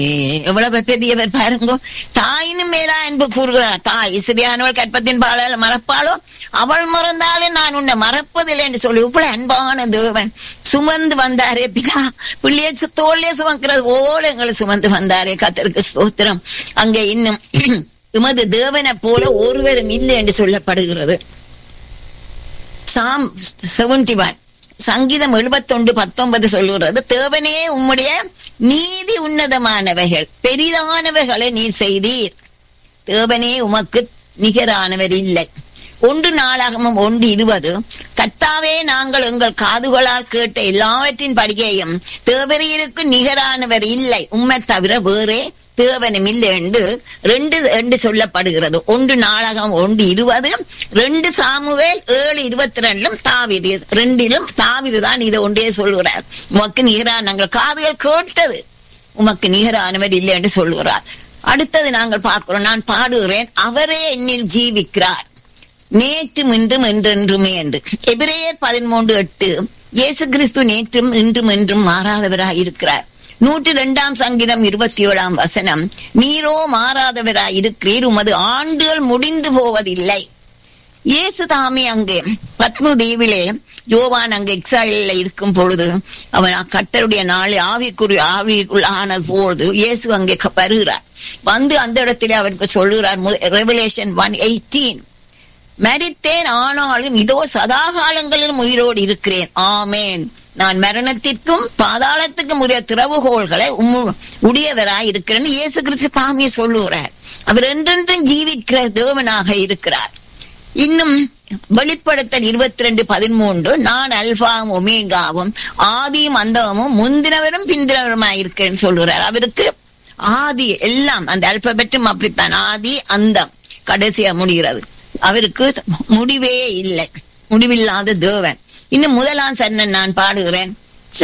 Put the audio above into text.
எவ்வளவு பெரியவர் பாருங்க தாயினும் மேலா அன்பு கூறுகிறார் தாய் சிறியானவள் கற்பத்தின் பாலால் மறப்பாளோ அவள் மறந்தாலும் நான் உன்னை மறப்பதில்லை என்று சொல்லி இவ்வளவு அன்பான தேவன் சுமந்து வந்தாரே பிதா பிள்ளைய சு- தோளிலே சுமக்கிறது போல எங்களை சுமந்து வந்தாரே கத்தருக்கு ஸ்தோத்திரம் அங்கே இன்னும் உமது தேவனை போல ஒருவரும் இல்லை என்று சொல்லப்படுகிறது சாம் செவன்டி ஒன் சங்கீதம் எழுபத்தொன்று பத்தொன்பது சொல்லுகிறது தேவனே உம்முடைய நீதி உன்னதமானவைகள் பெரிதானவைகளை நீர் செய்தீர் தேவனே உமக்கு நிகரானவர் இல்லை ஒன்று நாளாகமும் ஒன்று இருபது கர்த்தாவே நாங்கள் எங்கள் காதுகளால் கேட்ட எல்லாவற்றின் படியையும் தேவரீருக்கு நிகரானவர் இல்லை உம்மை தவிர வேறே தேவனும் இல்லை என்று ரெண்டு என்று சொல்லப்படுகிறது ஒன்று நாடகம் ஒன்று இருபது ரெண்டு சாமுவேல் ஏழு இருபத்தி ரெண்டிலும் தாவிது ரெண்டிலும் தாவிது தான் இதை ஒன்றே சொல்கிறார் உமக்கு நிகரான நாங்கள் காதுகள் கேட்டது உமக்கு நிகரானவர் இல்லை என்று சொல்கிறார் அடுத்தது நாங்கள் பார்க்கிறோம் நான் பாடுகிறேன் அவரே என்னில் ஜீவிக்கிறார் நேற்றும் இன்றும் என்றென்றுமே என்று எபிரேயர் பதிமூன்று எட்டு இயேசு கிறிஸ்து நேற்றும் இன்றும் என்றும் மாறாதவராய் இருக்கிறார் நூற்றி இரண்டாம் சங்கீதம் இருபத்தி ஏழாம் வசனம் நீரோ மாறாதவராய் இருக்கிறீர் உமது ஆண்டுகள் முடிந்து போவதில்லை இயேசு தாமே அங்கே பத்மு தீவிலே யோவான் அங்கே எக்ஸாலில் இருக்கும் பொழுது அவன் கர்த்தருடைய நாளை ஆவிக்குறி ஆவி ஆன போது இயேசு அங்கே க- வருகிறார் வந்து அந்த இடத்திலே அவருக்கு சொல்லுகிறார் ரெவலேஷன் ஒன் எயிட்டீன் மரித்தேன் ஆனாலும் இதோ சதா காலங்களிலும் உயிரோடு இருக்கிறேன் ஆமேன் நான் மரணத்திற்கும் பாதாளத்துக்கும் உரிய திறவுகோள்களை உம்மு- உடையவராய் இருக்கிறேன் இயேசு கிறிஸ்து தாமே சொல்லுகிறார் அவர் என்றென்றும் ஜீவிக்கிற தேவனாக இருக்கிறார் இன்னும் வெளிப்படுத்தல் இருபத்தி ரெண்டு பதிமூன்று நான் அல்பாவும் ஒமேகாவும் ஆதியும் அந்தமும் முந்தினவரும் பிந்தினவருமாய் இருக்கிறேன்னு சொல்லுகிறார் அவருக்கு ஆதி எல்லாம் அந்த அல்பபெட்டும் அப்படித்தான் ஆதி அந்தம் கடைசியா முடிகிறது அவருக்கு முடிவே இல்லை முடிவில்லாத தேவன் இன்னும் முதலாம் சரணன் நான் பாடுகிறேன்